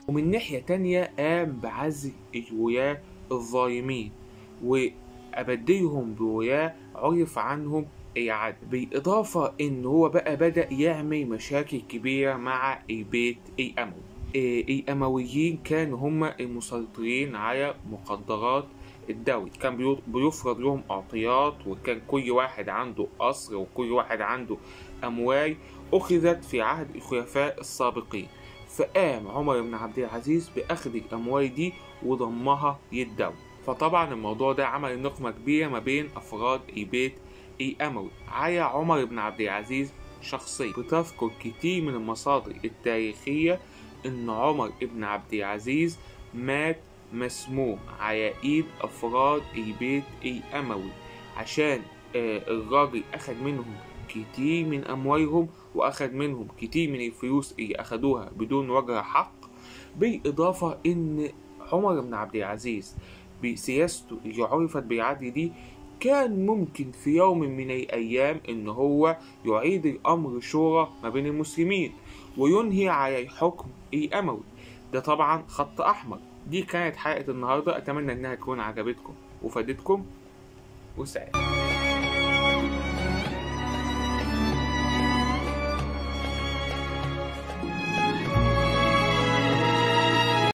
ومن ناحية تانية قام بعزل الولاة الظالمين وأبديهم بولاة عرف عنهم العدل بالإضافة إن هو بقى بدأ يعمل مشاكل كبيرة مع البيت الأموي إيه، الأمويين كانوا هم المسيطرين على مقدرات الدولة كان بيو- بيفرض لهم أعطيات وكان كل واحد عنده قصر وكل واحد عنده أموال أخذت في عهد الخلفاء السابقين فقام عمر بن عبد العزيز بأخذ الأموال دي وضمها للدولة فطبعا الموضوع ده عمل نقمة كبيرة ما بين أفراد البيت الأموي على عمر بن عبد العزيز شخصيا بتذكر كتير من المصادر التاريخية إن عمر بن عبد العزيز مات مسموم على إيد أفراد البيت الأموي عشان آه، الراجل أخذ منهم كتير من أموالهم وأخذ منهم كتير من الفلوس اللي أخدوها بدون وجه حق بالإضافة إن عمر بن عبد العزيز بسياسته اللي عرفت بالعدل دي كان ممكن في يوم من الأيام إن هو يعيد الأمر شورى ما بين المسلمين وينهي على الحكم الأموي ده طبعا خط أحمر دي كانت حلقة النهاردة أتمنى إنها تكون عجبتكم وفادتكم وسعيد